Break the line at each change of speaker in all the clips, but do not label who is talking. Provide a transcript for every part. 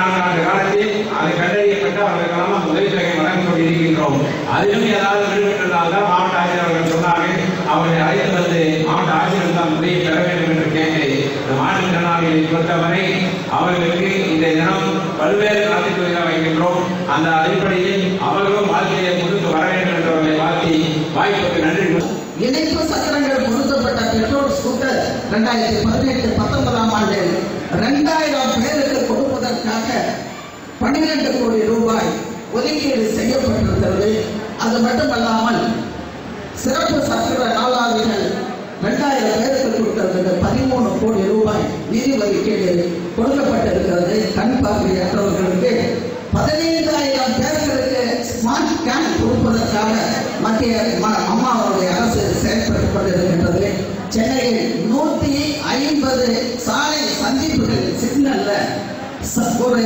நான்கு ஆண்டு காலத்தில் அது கண்டறியப்பட்டு அவர்களுக்கெல்லாம் உதவி தொகை வழங்கி கொண்டிருக்கின்றோம் அதிலும் ஏதாவது விடுபட்டிருந்தால் தான் மாவட்ட ஆட்சியர் அவர்கள் சொன்னார்கள் அவர்களை அழைத்து வந்து மாவட்ட ஆட்சியர் தான் உதவி பெற வேண்டும் என்று கேட்டு இந்த மாற்றுத்திறனாளிகளை பொறுத்தவரை அவர்களுக்கு இந்த தினம் பல்வேறு நலத்திட்டங்களை வைக்கின்றோம் அந்த அடிப்படையில் அவர்களும் வாழ்க்கையை முன்னுக்கு வர வேண்டும் என்றவர்களை வாழ்த்தி வாய்ப்புக்கு நன்றி
இணைப்பு சக்கரங்கள் பொருத்தப்பட்ட பெட்ரோல் ஸ்கூட்டர் ரெண்டாயிரத்தி பதினெட்டு பத்தொன்பதாம் ஆண்டு ரெண்டாயிரம் பேருக்கு கொடுப்பதற்காக பன்னிரண்டு கோடி ரூபாய் ஒதுக்கீடு செய்யப்பட்டிருக்கிறது அது மட்டுமல்லாமல் சிறப்பு சக்கர நாளாவிகள் ரெண்டாயிரம் பேருக்கு கொடுக்கிறது பதிமூணு கோடி ரூபாய் நிதி ஒதுக்கீடு கொடுக்கப்பட்டிருக்கிறது கண் பார்வையற்றவர்களுக்கு பதினைந்தாயிரம் பேர்களுக்கு ஸ்மார்ட் கேன் கொடுப்பதற்காக மத்திய ம- அம்மாவுடைய அரசு செயல்பட்டுக் கொண்டிருக்கின்றது சென்னையில் நூத்தி ஐம்பது சாலை சந்திப்புகள் சிக்னல்ல ச- ஒரு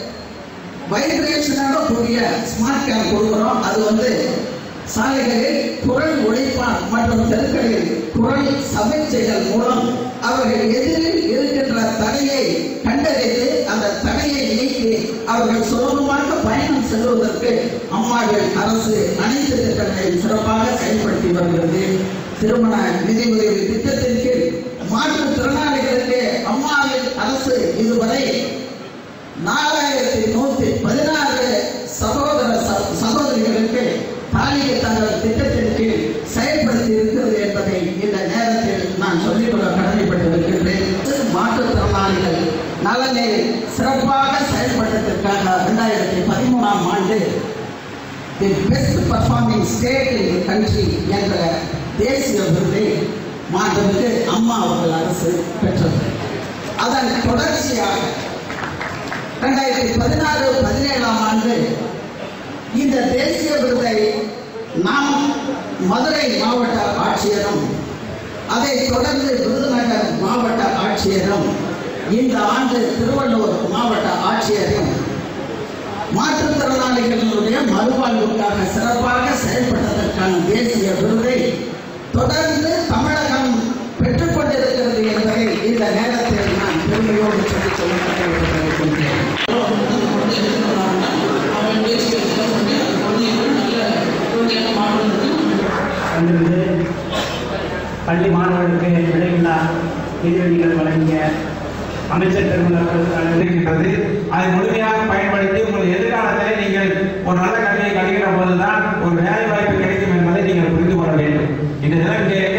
வைப்ரேஷனோட கூடிய ஸ்மார்ட் கேன் கொடுக்குறோம் அது வந்து சாலைகளில் குரல் ஒழிப்பான் மற்றும் தெருக்களில் குரல் சமிச்சைகள் மூலம் அவர்கள் எதிரில் இருக்கின்ற தடையை கண்டறிந்து அந்த தடையை நீக்கி அவர்கள் சுலபமாக பயணம் செல்வதற்கு அம்மாவின் அரசு அனைத்து திட்டங்களையும் சிறப்பாக செயல்படுத்தி வருகிறது திருமண நிதி உதவி திட்டத்தின் கீழ் மாற்றுத்திறனாளிகளுக்கு அம்மாவின் அரசு இதுவரை நாலாயிரத்தி நூத்தி பதினாறு சகோதர ச- சகோதரிகளுக்கு தாலிக்கு தங்கள் திட்டத்தின் கீழ் செயல்படுத்தி இருக்கிறது என்பதை இந்த நேரத்தில் நான் சொல்லிக்கொள்ள கடமைப்பட்டிருக்கின்றேன் மாற்றுத்திறனாளிகள் நலனை சிறப்பாக செயல்பட்டதற்காக இரண்டாயிரத்தி பதிமூணாம் ஆண்டு the best performing state in country என்ற தேசிய விருதை மாண்புமிகு அம்மா அவர்கள் அரசு பெற்றது அதன் தொடர்ச்சியாக ரெண்டாயிரத்தி பதினாறு பதினேழாம் ஆண்டு இந்த தேசிய விருதை நாம் மதுரை மாவட்ட ஆட்சியரும் அதைத் தொடர்ந்து விருதுநகர் மாவட்ட ஆட்சியரும் இந்த ஆண்டு திருவள்ளூர் மாவட்ட ஆட்சியரும் மாற்றுத்திறனாளிகளுடைய மறுவாழ்வுக்காக சிறப்பாக செயல்பட்டதற்கான தேசிய விருதை தொடர்ந்து தமிழகம் பெற்றுக்கொண்டிருக்கிறது என்பதை இந்த நேரத்தில் நான் பெருமையோடு சொல்லிக் கொள்ள கடமைப்பட்டிருக்கின்றேன்
வந்திருந்து பள்ளி மாணவர்களுக்கு விலையில்லா மிதிவெளிகள் வழங்கிய அமைச்சர் பெருமளவு அவர்களுக்கு
இருக்கின்றது அதை முழுமையாக பயன்படுத்தி உங்கள் எதிர்காலத்திலே நீங்கள் ஒரு நல்ல கல்வியை கற்கிற போதுதான் ஒரு வேலை வாய்ப்பு கிடைக்கும் என்பதை நீங்கள் புரிந்து கொள்ள வேண்டும் இந்த தினம் இங்கே